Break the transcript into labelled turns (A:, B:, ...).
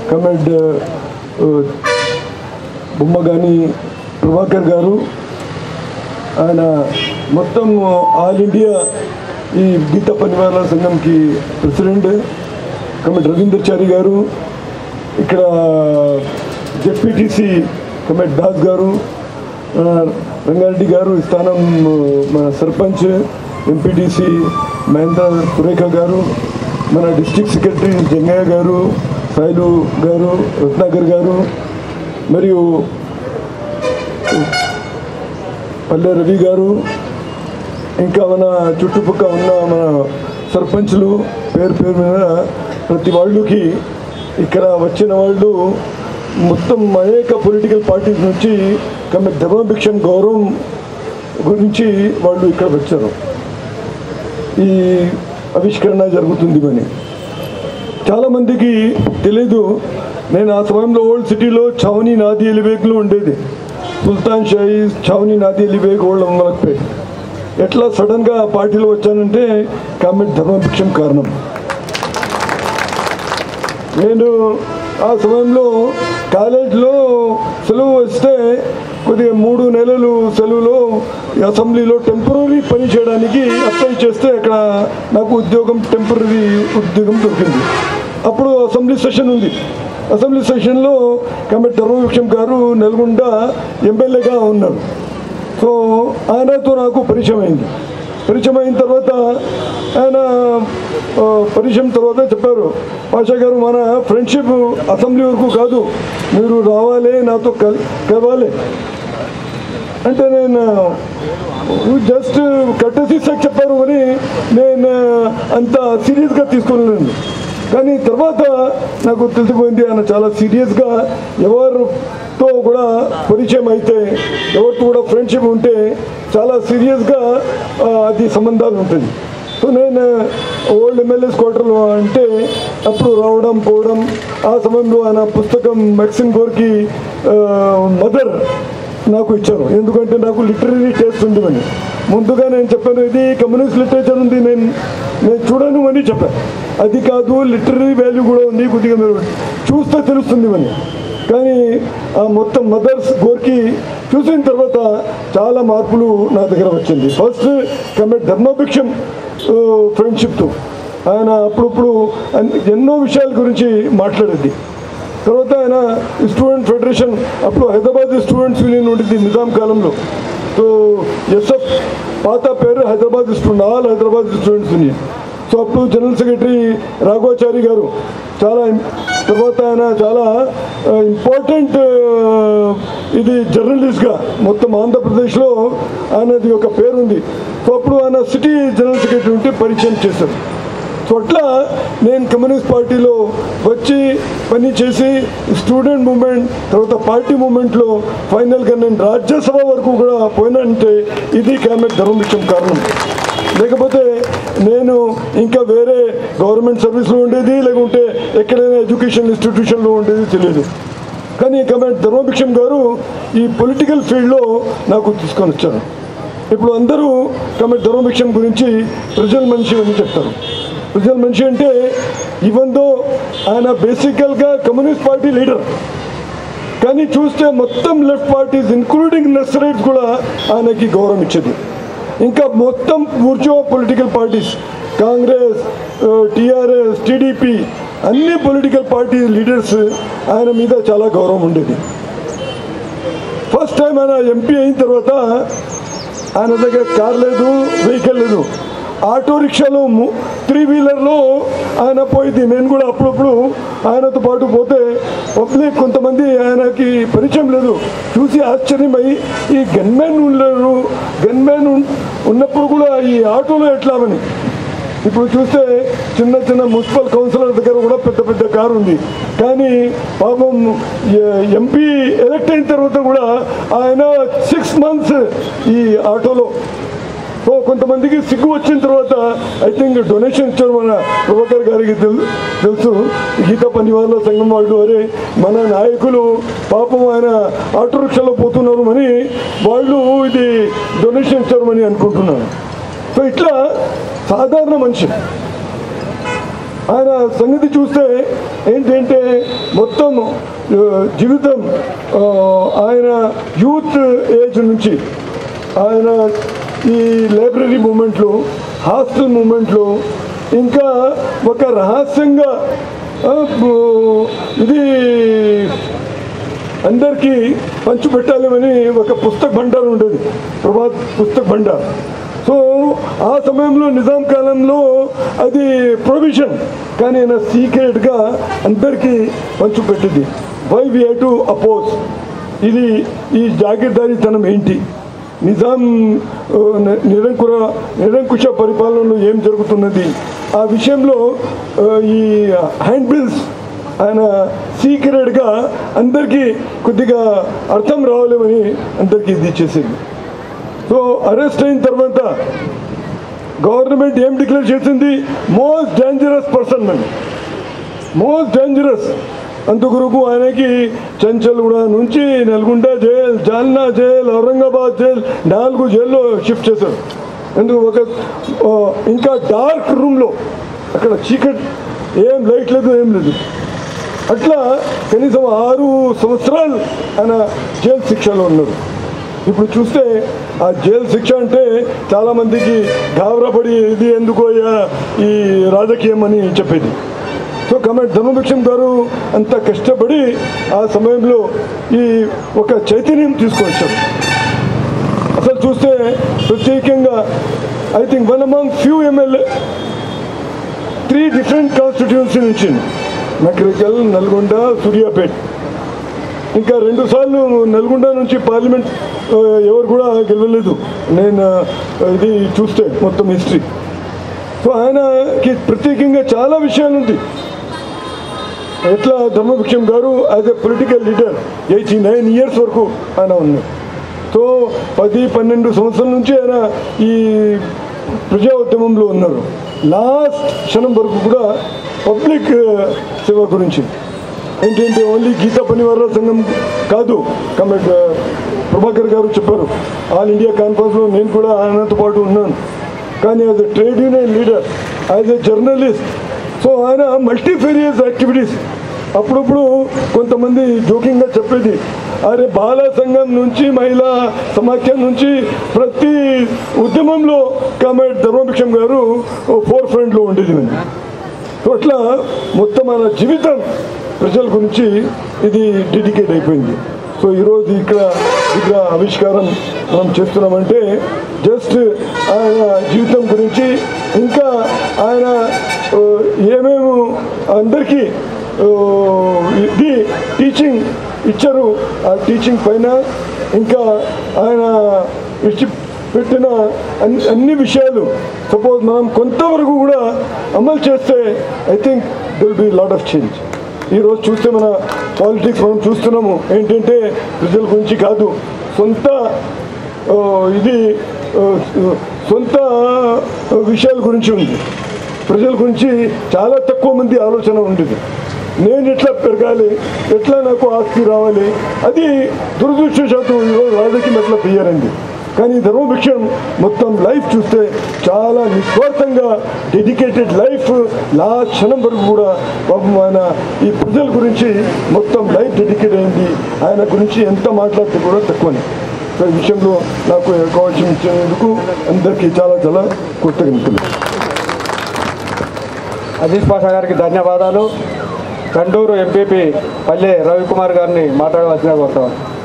A: comment Bommagani Prabhakar గారు ఆయన మొత్తం ఆల్ ఇండియా ఈ గీత పనివార సంఘంకి ప్రెసిడెంట్ కమెంట్ రవీంద్రచారి గారు ఇక్కడ జెడ్పీటీసీ కమెంట్ దాస్ గారు ఆ, రంగారెడ్డి గారు ఈ స్థానం ఆ, మన సర్పంచ్ ఎంపీటీసీ మహేంద్ర సురేఖ గారు మన డిస్ట్రిక్ట్ సెక్రటరీ జంగయ్య గారు సాయిలు గారు రత్నాకర్ గారు మరియు పల్లె రవి గారు ఇంకా మన చుట్టుపక్కల ఉన్న మన సర్పంచ్లు పేరు పేరు మీద ప్రతి వాళ్ళకి ఇక్కడ వచ్చిన వాళ్ళు మొత్తం అనేక పొలిటికల్ పార్టీస్ నుంచి కమ్మ ధర్మభిక్షం గౌరవం గురించి వాళ్ళు ఇక్కడ వచ్చారు ఈ ఆవిష్కరణ జరుగుతుంది అని చాలామందికి తెలీదు నేను ఆ సమయంలో ఓల్డ్ సిటీలో చౌని నాది ఎలివేక్లో ఉండేది సుల్తాన్ షాహీ చౌని నాది ఎలివేక్ ఓల్డ్ అమ్మలక్పేట్ ఎట్లా సడన్గా ఆ పార్టీలో వచ్చానంటే కామెంట్ ధర్మభిక్షం కారణం నేను ఆ సమయంలో కాలేజ్లో సెలవు వస్తే కొద్దిగా మూడు నెలలు సెలవులో ఈ అసెంబ్లీలో టెంపరీ పని చేయడానికి అప్లై చేస్తే అక్కడ నాకు ఉద్యోగం టెంపరీ ఉద్యోగం దొరికింది అప్పుడు అసెంబ్లీ సెషన్ ఉంది అసెంబ్లీ సెషన్లో కమిటీ ధర్మవృక్షం గారు నల్గొండ ఎమ్మెల్యేగా ఉన్నారు సో ఆయనతో నాకు పరిచయం అయింది పరిచయం అయిన తర్వాత ఆయన ఆ, పరిచయం తర్వాత చెప్పారు పాషా గారు మన ఫ్రెండ్షిప్ అసెంబ్లీ వరకు కాదు మీరు రావాలి నాతో కల్ కలవాలి అంటే నేను జస్ట్ కట్టేసిసాక చెప్పారు అని నేను అంత సీరియస్గా తీసుకోలేను కానీ తర్వాత నాకు తెలిసిపోయింది ఆయన చాలా సీరియస్గా ఎవరితో కూడా పరిచయం అయితే ఎవరితో కూడా ఫ్రెండ్షిప్ ఉంటే చాలా సీరియస్గా ఆ, అది సంబంధాలు ఉంటుంది సో నేను ఓల్డ్ ఎమ్మెల్యేస్ క్వార్టర్లో అంటే అప్పుడు రావడం పోవడం ఆ సమయంలో ఆయన పుస్తకం మెక్సిన్ గోర్కి మదర్ నాకు ఇచ్చారు ఎందుకంటే నాకు లిటరీ టేస్ట్ ఉంది అని ముందుగా నేను చెప్పాను ఇది కమ్యూనిస్ట్ లిటరేచర్ ఉంది నేను నేను చూడను అని చెప్పాను అది కాదు లిటరీ వాల్యూ కూడా ఉంది కొద్దిగా మీరు చూస్తే తెలుస్తుంది అని కానీ ఆ మొత్తం మదర్స్ గోర్కి చూసిన తర్వాత చాలా మార్పులు నా దగ్గర వచ్చింది ఫస్ట్ కమిట్ ధర్మభిక్షం ఫ్రెండ్షిప్తో ఆయన అప్పుడప్పుడు అన్- ఎన్నో విషయాల గురించి మాట్లాడేది తర్వాత ఆయన స్టూడెంట్ ఫెడరేషన్ అప్పుడు హైదరాబాద్ స్టూడెంట్స్ యూనియన్ ఉండేది నిజాం కాలంలో సో ఎస్ఎఫ్ పాత పేరు Hyderabad student all Hyderabad students union so అప్పుడు జనరల్ సెక్రటరీ రాఘవాచారి గారు చాలా ఇం- తర్వాత ఆయన చాలా ఇంపార్టెంట్ ఇది జర్నలిస్ట్గా మొత్తం ఆంధ్రప్రదేశ్లో ఆయనది ఒక పేరు ఉంది సో అప్పుడు ఆయన సిటీ జనరల్ సెక్రటరీ ఉంటే పరిచయం చేశారు సో అట్లా నేను కమ్యూనిస్ట్ పార్టీలో వచ్చి పని చేసి స్టూడెంట్ మూమెంట్ తర్వాత పార్టీ మూమెంట్లో ఫైనల్గా నేను రాజ్యసభ వరకు కూడా పోయినంటే ఇది క్యామెట్ ధర్మభిక్షం కారణం లేకపోతే నేను ఇంకా వేరే గవర్నమెంట్ సర్వీస్లో ఉండేది లేకుంటే ఎక్కడైనా ఎడ్యుకేషన్ ఇన్స్టిట్యూషన్లో ఉండేది తెలియదు కానీ కమెంట్ ధర్మభిక్షం గారు ఈ పొలిటికల్ ఫీల్డ్లో నాకు తీసుకొని వచ్చారు ఇప్పుడు అందరూ కమెంట్ ధర్మభిక్షం గురించి ప్రజల మనిషి అని చెప్తారు ప్రజల మనిషి అంటే ఈవెన్ దో ఆయన బేసికల్గా కమ్యూనిస్ట్ పార్టీ లీడర్ కానీ చూస్తే మొత్తం లెఫ్ట్ పార్టీస్ ఇంక్లూడింగ్ నక్సలైట్స్ కూడా ఆయనకి గౌరవం ఇచ్చేది ఇంకా మొత్తం కూర్చో political parties Congress TRS TDP అన్ని పొలిటికల్ పార్టీ లీడర్స్ ఆయన మీద చాలా గౌరవం ఉండేది ఫస్ట్ టైం ఆయన ఎంపీ అయిన తర్వాత ఆయన దగ్గర కార్ లేదు వెహికల్ లేదు ఆటో రిక్షాలో త్రీ వీలర్లో ఆయన పోయింది నేను కూడా అప్పుడప్పుడు ఆయనతో పాటు పోతే పబ్లిక్ కొంతమంది ఆయనకి పరిచయం లేదు చూసి ఆశ్చర్యమై ఈ గన్మ్యాన్ ఉండలేరు గన్మ్యాన్ ఉన్- ఉన్నప్పుడు కూడా ఈ ఆటోలో ఎట్లా అని ఇప్పుడు చూస్తే చిన్న చిన్న మున్సిపల్ కౌన్సిలర్ దగ్గర కూడా పెద్ద పెద్ద కారు ఉంది కానీ పాపం ఎ- ఎంపీ ఎలక్ట్ అయిన తర్వాత కూడా ఆయన సిక్స్ మంత్స్ ఈ ఆటోలో సో కొంతమందికి సిగ్గు వచ్చిన తర్వాత ఐ థింక్ డొనేషన్ ఇచ్చారు మన ప్రభాకర్ గారికి తెలు తెలుసు గీతా పనివాళ్ళ సంఘం వాళ్ళు అరే మన నాయకులు పాపం ఆయన ఆటో రిక్షాలో పోతున్నారు అని వాళ్ళు ఇది డొనేషన్ ఇచ్చారు అని అనుకుంటున్నాను సో ఇట్లా సాధారణ మనిషి ఆయన సంగతి చూస్తే ఏంటంటే మొత్తం ఆ, జీవితం ఆ, ఆయన యూత్ ఏజ్ నుంచి ఆయన ఈ లైబ్రరీ మూమెంట్లో హాస్టల్ మూమెంట్లో ఇంకా ఒక రహస్యంగా ఆ, బు- ఇది అందరికీ పంచిపెట్టాలని ఒక పుస్తక భండారం ఉండేది ప్రభాత్ పుస్తక భండార్ సో ఆ సమయంలో నిజాం కాలంలో అది ప్రొవిజన్ కానీ ఆయన సీక్రెట్గా అందరికీ పంచిపెట్టింది వై వి టు అపోజ్ ఇది ఈ జాగీర్దారీతనం ఏంటి నిజాం ఆ, ని- నిరంకుర నిరంకుశ పరిపాలనలో ఏం జరుగుతున్నది ఆ విషయంలో ఆ, ఈ హ్యాండ్ బిల్స్ ఆయన సీక్రెట్గా అందరికీ కొద్దిగా అర్థం రావాలేమని అందరికీ ఇది ఇచ్చేసింది సో అరెస్ట్ అయిన తర్వాత గవర్నమెంట్ ఏం డిక్లేర్ చేసింది మోస్ట్ డేంజరస్ పర్సన్ మనం మోస్ట్ డేంజరస్ అందుకొరకు ఆయనకి చంచల్గూడ నుంచి Nalgonda jail Jalna jail Aurangabad jail నాలుగు జైల్లో షిఫ్ట్ చేశారు ఎందుకు ఒక ఆ, ఇంకా డార్క్ రూమ్లో అక్కడ చీకటి ఏం లైట్ లేదు ఏం లేదు అట్లా కనీసం ఆరు సంవత్సరాలు ఆయన జైలు శిక్షలో ఉన్నారు ఇప్పుడు చూస్తే ఆ జైలు శిక్ష అంటే చాలామందికి గాబరాపడి ఇది ఎందుకోయా ఈ రాజకీయం అని చెప్పేది సో కమెంట్ ధర్మభిక్షం గారు అంత కష్టపడి ఆ సమయంలో ఈ ఒక చైతన్యం తీసుకొచ్చారు అసలు చూస్తే ప్రత్యేకంగా I think one among few MLA three different constituency నుంచి నకరికల్ నల్గొండ సూర్యాపేట్ ఇంకా రెండు సార్లు నల్గొండ నుంచి పార్లమెంట్ ఆ, ఎవరు కూడా గెలవలేదు నేను ఆ, ఇది చూస్తే మొత్తం హిస్టరీ సో ఆయనకి ప్రత్యేకంగా చాలా విషయాలు ఉంది ఎట్లా Dharmabhiksham garu as a political leader eighty nine years వరకు ఆయన ఉన్నారు సో పది పన్నెండు సంవత్సరాల నుంచి ఆయన ఈ ప్రజా ఉద్యమంలో ఉన్నారు లాస్ట్ క్షణం వరకు కూడా పబ్లిక్ సేవ గురించి ఏంటంటే ఓన్లీ గీతా పనివార సంఘం కాదు కమిట్ ప్రభాకర్ గారు చెప్పారు ఆల్ ఇండియా కాన్ఫరెన్స్లో నేను కూడా ఆయనతో పాటు ఉన్నాను కానీ as a trade union leader as a journalist so ఆయన మల్టీఫేరియస్ యాక్టివిటీస్ అప్పుడప్పుడు కొంతమంది జోకింగ్గా చెప్పేది అరే బాల సంఘం నుంచి మహిళా సమాఖ్యం నుంచి ప్రతి ఉద్యమంలో కామెడ్ ధర్మభిక్షం గారు ఫోర్ ఫ్రంట్లో ఉండేది మేము సో అట్లా మొత్తం మన జీవితం ప్రజల గురించి ఇది డెడికేట్ అయిపోయింది సో ఈరోజు ఇక్కడ ఇక్కడ ఆవిష్కారం మనం చేస్తున్నామంటే జస్ట్ ఆయన జీవితం గురించి ఇంకా ఆయన ఆ, ఏమేమి అందరికీ ఆ, ఇది టీచింగ్ ఇచ్చారు ఆ టీచింగ్ పైన ఇంకా ఆయన ఇచ్చి పెట్టిన అన్ని అన్ని విషయాలు సపోజ్ మనం కొంతవరకు కూడా అమలు చేస్తే I think this'll be lot of change ఈరోజు చూస్తే మన పాలిటిక్స్ మనం చూస్తున్నాము ఏంటంటే ప్రజల గురించి కాదు సొంత ఆ, ఇది ఆ, సొంత విషయాల గురించి ఉంది ప్రజల గురించి చాలా తక్కువ మంది ఆలోచన ఉండేది నేను ఎట్లా పెరగాలి ఎట్లా నాకు ఆస్తి రావాలి అది దురదృష్టశాతం ఈరోజు రాజకీయం ఎట్లా తయారైంది కానీ ధర్మభిక్షం మొత్తం లైఫ్ చూస్తే చాలా నిస్వార్థంగా డెడికేటెడ్ లైఫ్ లాస్ట్ క్షణం వరకు కూడా పాపం ఆయన ఈ ప్రజల గురించి మొత్తం లైఫ్ డెడికేట్ అయింది ఆయన గురించి ఎంత మాట్లాడితే కూడా తక్కువనే సో ఈ విషయంలో నాకు ఈ అవకాశం ఇచ్చినందుకు అందరికీ చాలా చాలా కృతజ్ఞతలు
B: అజీజ్ పాషా గారికి ధన్యవాదాలు కండూరు ఎంపీపీ పల్లె రవికుమార్ గారిని మాట్లాడవలసిన కోరుతాం